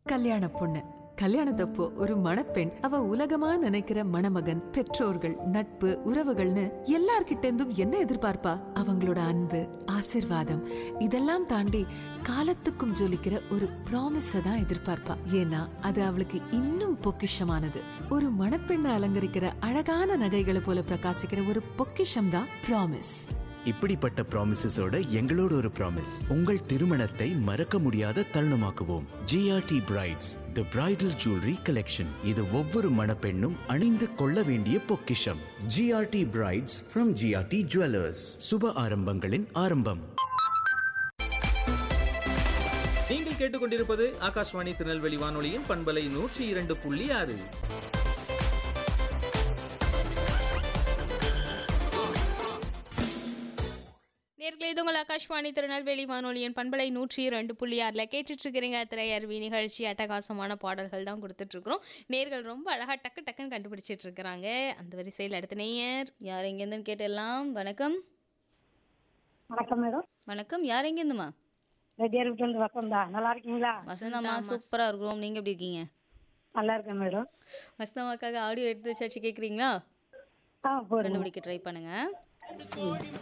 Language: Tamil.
கல்யாண பொண்ணு கல்யாணத்தப்போ ஒரு மணப்பெண் அவ உலகமா நினைக்கிற மணமகன் பெற்றோர்கள் நட்பு உறவுகள்னு எல்லார்கிட்ட இருந்தும் என்ன எதிர்பார்ப்பா அவங்களோட அன்பு ஆசிர்வாதம் இதெல்லாம் தாண்டி காலத்துக்கும் ஜொலிக்கிற ஒரு ப்ராமிஸ தான் எதிர்பார்ப்பா ஏன்னா அது அவளுக்கு இன்னும் பொக்கிஷமானது ஒரு மணப்பெண்ணை அலங்கரிக்கிற அழகான நகைகளை போல பிரகாசிக்கிற ஒரு பொக்கிஷம் தான் ப்ராமிஸ் இப்படிப்பட்ட ப்ராமிசஸோட எங்களோட ஒரு ப்ராமிஸ் உங்கள் திருமணத்தை மறக்க முடியாத தருணமாக்குவோம் GRT brides the bridal jewellery collection இது ஒவ்வொரு மணப்பெண்ணும் அணிந்து கொள்ள வேண்டிய பொக்கிஷம் GRT brides from GRT jewellers சுப ஆரம்பங்களின் ஆரம்பம் நீங்கள் கேட்டுக்கொண்டிருப்பது ஆகாஷ்வாணி திருநெல்வேலி வானொலியின் பண்பலை நூற்றி இரண்டு புள்ளி ஆறு நேர்களை இது உங்கள் ஆகாஷ்வாணி திருநெல்வேலி வானொலியின் பண்பலை நூற்றி ரெண்டு புள்ளி ஆறில் கேட்டுட்டு இருக்கிறீங்க திரையருவி நிகழ்ச்சி அட்டகாசமான பாடல்கள் தான் கொடுத்துட்ருக்குறோம் நேர்கள் ரொம்ப அழகாக டக்கு டக்குன்னு கண்டுபிடிச்சிட்டு இருக்கிறாங்க அந்த வரிசையில் அடுத்த நேயர் யார் எங்கேருந்துன்னு கேட்டெல்லாம் வணக்கம் வணக்கம் மேடம் வணக்கம் யார் எங்கேருந்துமா ரெட்டியார் வீட்டில் வசந்தா நல்லா இருக்கீங்களா வசந்தம்மா சூப்பராக இருக்கிறோம் நீங்கள் எப்படி இருக்கீங்க நல்லா இருக்கேன் மேடம் வசந்தம்மாக்காக ஆடியோ எடுத்து வச்சாச்சு கேட்குறீங்களா ஆ போடுங்க கண்டுபிடிக்க ட்ரை பண்ணுங்க